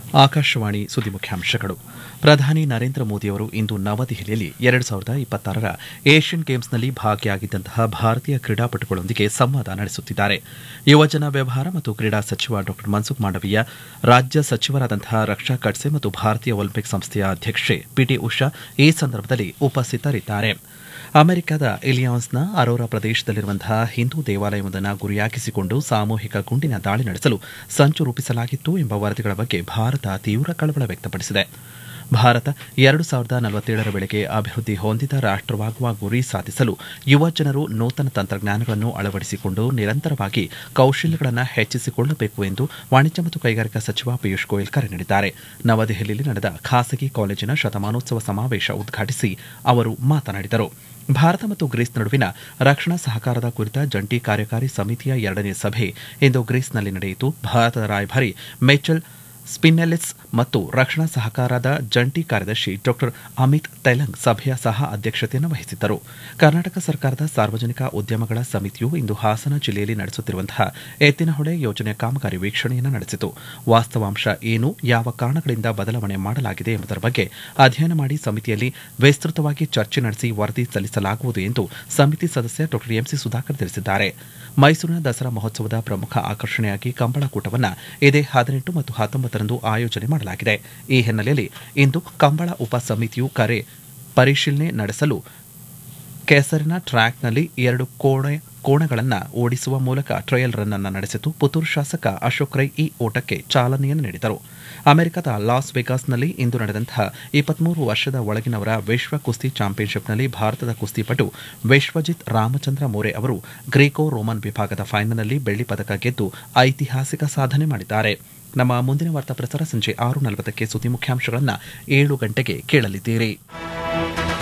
ಆಕಾಶವಾಣಿ ಸುದ್ದಿ ಮುಖ್ಯಾಂಶಗಳು ಪ್ರಧಾನಿ ನರೇಂದ್ರ ಮೋದಿಯವರು ಇಂದು ನವದೆಹಲಿಯಲ್ಲಿ ಎರಡು ಸಾವಿರದ ಇಪ್ಪತ್ತಾರರ ಏಷ್ಯನ್ ಗೇಮ್ಸ್ನಲ್ಲಿ ಭಾಗಿಯಾಗಿದ್ದಂತಹ ಭಾರತೀಯ ಕ್ರೀಡಾಪಟುಗಳೊಂದಿಗೆ ಸಂವಾದ ನಡೆಸುತ್ತಿದ್ದಾರೆ ಯುವಜನ ವ್ಯವಹಾರ ಮತ್ತು ಕ್ರೀಡಾ ಸಚಿವ ಡಾ ಮನ್ಸುಖ್ ಮಾಂಡವೀಯ ರಾಜ್ಯ ಸಚಿವರಾದಂತಹ ರಕ್ಷಾ ಖಡ್ಸೆ ಮತ್ತು ಭಾರತೀಯ ಒಲಿಂಪಿಕ್ ಸಂಸ್ಥೆಯ ಅಧ್ಯಕ್ಷೆ ಪಿಟಿ ಉಷಾ ಈ ಸಂದರ್ಭದಲ್ಲಿ ಉಪಸ್ಥಿತರಿದ್ದಾರೆ ಅಮೆರಿಕದ ಇಲಿಯಾನ್ಸ್ನ ಅರೋರಾ ಪ್ರದೇಶದಲ್ಲಿರುವಂತಹ ಹಿಂದೂ ದೇವಾಲಯವೊಂದನ್ನು ಗುರಿಯಾಗಿಸಿಕೊಂಡು ಸಾಮೂಹಿಕ ಗುಂಡಿನ ದಾಳಿ ನಡೆಸಲು ಸಂಚು ರೂಪಿಸಲಾಗಿತ್ತು ಎಂಬ ವರದಿಗಳ ಬಗ್ಗೆ ಭಾರತ ತೀವ್ರ ಕಳವಳ ವ್ಯಕ್ತಪಡಿಸಿದೆ ಭಾರತ ಎರಡು ಸಾವಿರದ ನಲವತ್ತೇಳರ ವೇಳೆಗೆ ಅಭಿವೃದ್ಧಿ ಹೊಂದಿದ ರಾಷ್ಟವಾಗುವ ಗುರಿ ಸಾಧಿಸಲು ಯುವ ಜನರು ನೂತನ ತಂತ್ರಜ್ಞಾನಗಳನ್ನು ಅಳವಡಿಸಿಕೊಂಡು ನಿರಂತರವಾಗಿ ಕೌಶಲ್ಯಗಳನ್ನು ಹೆಚ್ಚಿಸಿಕೊಳ್ಳಬೇಕು ಎಂದು ವಾಣಿಜ್ಯ ಮತ್ತು ಕೈಗಾರಿಕಾ ಸಚಿವ ಪಿಯೂಷ್ ಗೋಯಲ್ ಕರೆ ನೀಡಿದ್ದಾರೆ ನವದೆಹಲಿಯಲ್ಲಿ ನಡೆದ ಖಾಸಗಿ ಕಾಲೇಜಿನ ಶತಮಾನೋತ್ಸವ ಸಮಾವೇಶ ಉದ್ಘಾಟಿಸಿ ಅವರು ಮಾತನಾಡಿದರು ಭಾರತ ಮತ್ತು ಗ್ರೀಸ್ ನಡುವಿನ ರಕ್ಷಣಾ ಸಹಕಾರದ ಕುರಿತ ಜಂಟಿ ಕಾರ್ಯಕಾರಿ ಸಮಿತಿಯ ಎರಡನೇ ಸಭೆ ಇಂದು ಗ್ರೀಸ್ನಲ್ಲಿ ನಡೆಯಿತು ಭಾರತದ ರಾಯಭಾರಿ ಮೆಚಲ್ ಸ್ಪಿನೆಲಿಸ್ ಮತ್ತು ರಕ್ಷಣಾ ಸಹಕಾರದ ಜಂಟಿ ಕಾರ್ಯದರ್ಶಿ ಡಾ ಅಮಿತ್ ತೈಲಂಗ್ ಸಭೆಯ ಸಹ ಅಧ್ಯಕ್ಷತೆಯನ್ನು ವಹಿಸಿದ್ದರು ಕರ್ನಾಟಕ ಸರ್ಕಾರದ ಸಾರ್ವಜನಿಕ ಉದ್ಯಮಗಳ ಸಮಿತಿಯು ಇಂದು ಹಾಸನ ಜಿಲ್ಲೆಯಲ್ಲಿ ನಡೆಸುತ್ತಿರುವಂತಹ ಎತ್ತಿನಹೊಳೆ ಯೋಜನೆಯ ಕಾಮಗಾರಿ ವೀಕ್ಷಣೆಯನ್ನು ನಡೆಸಿತು ವಾಸ್ತವಾಂಶ ಏನು ಯಾವ ಕಾರಣಗಳಿಂದ ಬದಲಾವಣೆ ಮಾಡಲಾಗಿದೆ ಎಂಬುದರ ಬಗ್ಗೆ ಅಧ್ಯಯನ ಮಾಡಿ ಸಮಿತಿಯಲ್ಲಿ ವಿಸ್ತೃತವಾಗಿ ಚರ್ಚೆ ನಡೆಸಿ ವರದಿ ಸಲ್ಲಿಸಲಾಗುವುದು ಎಂದು ಸಮಿತಿ ಸದಸ್ಯ ಡಾ ಎಂಸಿ ಸುಧಾಕರ್ ತಿಳಿಸಿದ್ದಾರೆ ಮೈಸೂರಿನ ದಸರಾ ಮಹೋತ್ಸವದ ಪ್ರಮುಖ ಆಕರ್ಷಣೆಯಾಗಿ ಕಂಬಳ ಕೂಟವನ್ನು ಇದೇ ಹದಿನೆಂಟು ಮತ್ತು ಹತ್ತೊಂಬತ್ತರಂದು ಆಯೋಜನೆ ಮಾಡಲಾಗಿದೆ ಈ ಹಿನ್ನೆಲೆಯಲ್ಲಿ ಇಂದು ಕಂಬಳ ಉಪ ಸಮಿತಿಯು ಕರೆ ಪರಿಶೀಲನೆ ನಡೆಸಲು ಕೆಸರಿನ ಟ್ರ್ಯಾಕ್ನಲ್ಲಿ ಎರಡು ಕೋಣೆ ಕೋಣಗಳನ್ನು ಓಡಿಸುವ ಮೂಲಕ ಟ್ರಯಲ್ ರನ್ ಅನ್ನು ನಡೆಸಿತು ಪುತ್ತೂರು ಶಾಸಕ ಅಶೋಕ್ ರೈ ಈ ಓಟಕ್ಕೆ ಚಾಲನೆಯನ್ನು ನೀಡಿದರು ಅಮೆರಿಕದ ಲಾಸ್ ವೆಗಾಸ್ನಲ್ಲಿ ಇಂದು ನಡೆದಂತಹ ಇಪ್ಪತ್ಮೂರು ವರ್ಷದ ಒಳಗಿನವರ ವಿಶ್ವ ಕುಸ್ತಿ ಚಾಂಪಿಯನ್ಶಿಪ್ನಲ್ಲಿ ಭಾರತದ ಕುಸ್ತಿಪಟು ವಿಶ್ವಜಿತ್ ರಾಮಚಂದ್ರ ಮೋರೆ ಅವರು ಗ್ರೀಕೋ ರೋಮನ್ ವಿಭಾಗದ ಫೈನಲ್ನಲ್ಲಿ ಬೆಳ್ಳಿ ಪದಕ ಗೆದ್ದು ಐತಿಹಾಸಿಕ ಸಾಧನೆ ಮಾಡಿದ್ದಾರೆ ನಮ್ಮ ಮುಂದಿನ ವಾರ್ತಾ ಪ್ರಸಾರ ಸಂಜೆ ಆರು ನಲವತ್ತಕ್ಕೆ ಸುದ್ದಿ ಮುಖ್ಯಾಂಶಗಳನ್ನು ಏಳು ಗಂಟೆಗೆ ಕೇಳಲಿದ್ದೀರಿ